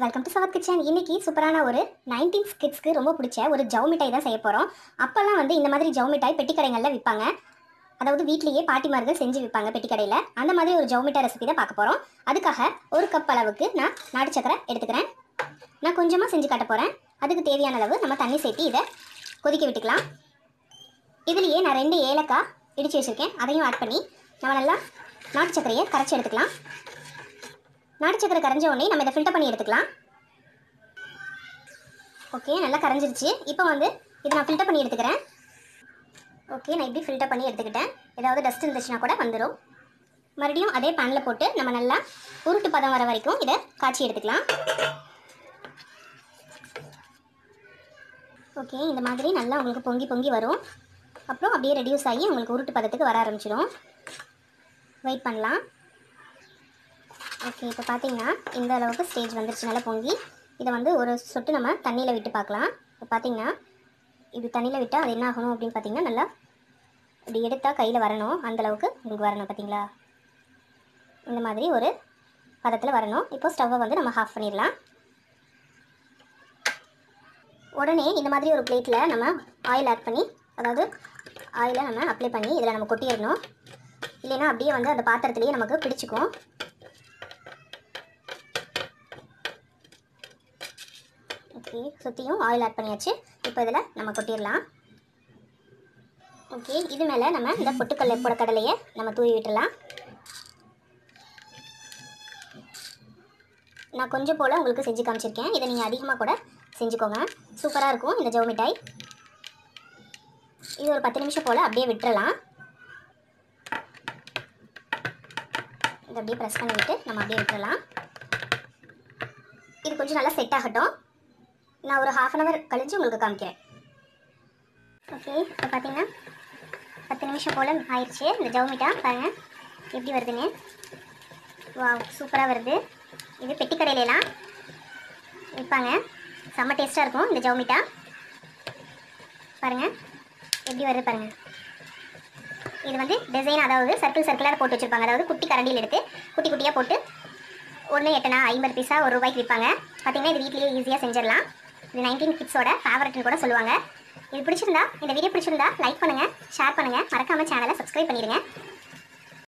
welcome to சவத் kitchen இன்னைக்கு சூப்பரான ஒரு நைன்டீன் கிட்ஸ்க்கு ரொம்ப பிடிச்ச ஒரு ஜவு மிட்டாய் தான் செய்ய போகிறோம் அப்போல்லாம் வந்து இந்த மாதிரி ஜவு மிட்டாய் பெட்டி கடைகளில் விற்பாங்க அதாவது வீட்லேயே பாட்டிமார்கள் செஞ்சு விற்பாங்க பெட்டி கடையில் அந்த மாதிரி ஒரு ஜவு மிட்டாய் ரெசிபி தான் பார்க்க போகிறோம் அதுக்காக ஒரு கப் அளவுக்கு நான் நாட்டு சக்கரை எடுத்துக்கிறேன் நான் கொஞ்சமாக செஞ்சு காட்ட போகிறேன் அதுக்கு தேவையான அளவு நம்ம தண்ணி சேர்த்து இதை கொதிக்க விட்டுக்கலாம் இதுலேயே நான் ரெண்டு ஏலக்காய் இடித்து வச்சுருக்கேன் அதையும் ஆட் பண்ணி நம்ம நல்லா நாட்டு சர்க்கரையை கரைச்சி எடுத்துக்கலாம் நாட்டு சக்கரை கரைஞ்ச உடனே நம்ம இதை ஃபில்டர் பண்ணி எடுத்துக்கலாம் ஓகே நல்லா கரைஞ்சிருச்சு இப்போ வந்து இதை நான் ஃபில்டர் பண்ணி எடுத்துக்கிறேன் ஓகே நான் இப்படி ஃபில்டர் பண்ணி எடுத்துக்கிட்டேன் ஏதாவது டஸ்ட் இருந்துச்சுன்னா கூட வந்துடும் மறுபடியும் அதே பேனில் போட்டு நம்ம நல்லா உருட்டு பதம் வர வரைக்கும் இதை காய்ச்சி எடுத்துக்கலாம் ஓகே இந்த மாதிரி நல்லா உங்களுக்கு பொங்கி பொங்கி வரும் அப்புறம் அப்படியே ரெடியூஸ் ஆகி உங்களுக்கு உருட்டு பதத்துக்கு வர ஆரம்பிச்சிடும் வெயிட் பண்ணலாம் ஓகே இப்போ பார்த்தீங்கன்னா இந்த அளவுக்கு ஸ்டேஜ் வந்துருச்சு நல்லா பொங்கி இதை வந்து ஒரு சொட்டு நம்ம தண்ணியில் விட்டு பார்க்கலாம் இப்போ பார்த்தீங்கன்னா இப்படி தண்ணியில் விட்டால் அது என்ன ஆகணும் அப்படின்னு பார்த்தீங்கன்னா நல்லா இப்படி எடுத்தால் கையில் வரணும் அந்த அளவுக்கு உங்களுக்கு வரணும் பார்த்தீங்களா இந்த மாதிரி ஒரு பதத்தில் வரணும் இப்போ ஸ்டவ்வை வந்து நம்ம ஆஃப் பண்ணிடலாம் உடனே இந்த மாதிரி ஒரு பிளேட்டில் நம்ம ஆயில் ஆட் பண்ணி அதாவது ஆயிலை நம்ம அப்ளை பண்ணி இதில் நம்ம கொட்டிடணும் இல்லைன்னா அப்படியே வந்து அந்த பாத்திரத்துலேயே நமக்கு பிடிச்சிக்கும் ஓகே சுற்றியும் ஆயில் ஆட் பண்ணியாச்சு இப்போ இதில் நம்ம கொட்டிடலாம் ஓகே இது மேலே நம்ம இந்த பொட்டுக்கடலை போட கடலையை நம்ம தூவி விட்டுடலாம் நான் கொஞ்சம் போல் உங்களுக்கு செஞ்சு காமிச்சிருக்கேன் இதை நீங்கள் அதிகமாக கூட செஞ்சுக்கோங்க சூப்பராக இருக்கும் இந்த ஜவு மிட்டாய் இது ஒரு பத்து நிமிஷம் போல் அப்படியே விட்டுறலாம் இதை அப்படியே ப்ரெஸ் பண்ணி விட்டு நம்ம அப்படியே விட்டுறலாம் இது கொஞ்சம் நல்லா செட் ஆகட்டும் நான் ஒரு ஹாஃப் அன் ஹவர் கழித்து உங்களுக்கு காமிக்கிறேன் ஓகே இப்போ பார்த்தீங்கன்னா பத்து நிமிஷம் போல் ஆயிடுச்சு இந்த ஜவுமிட்டா பாருங்கள் எப்படி வருதுன்னு வா சூப்பராக வருது இது பெட்டி கடையிலலாம் விற்பாங்க செம்ம டேஸ்ட்டாக இருக்கும் இந்த ஜவுமிட்டா பாருங்கள் எப்படி வருது பாருங்கள் இது வந்து டிசைன் அதாவது சர்க்கிள் சர்க்கிளாக போட்டு வச்சுருப்பாங்க அதாவது குட்டி கரண்டியில் எடுத்து குட்டி குட்டியாக போட்டு ஒன்று எட்டுனா ஐம்பது பைசா ஒரு ரூபாய்க்கு விற்பாங்க பார்த்தீங்கன்னா இது வீட்லேயே ஈஸியாக செஞ்சிடலாம் இது நைன்டீன் கிட்ஸோட ஃபேவரட்னு கூட சொல்லுவாங்க இது பிடிச்சிருந்தா இந்த வீடியோ பிடிச்சிருந்தா லைக் பண்ணுங்கள் ஷேர் பண்ணுங்கள் மறக்காமல் சேனலை சப்ஸ்கிரைப் பண்ணிடுங்க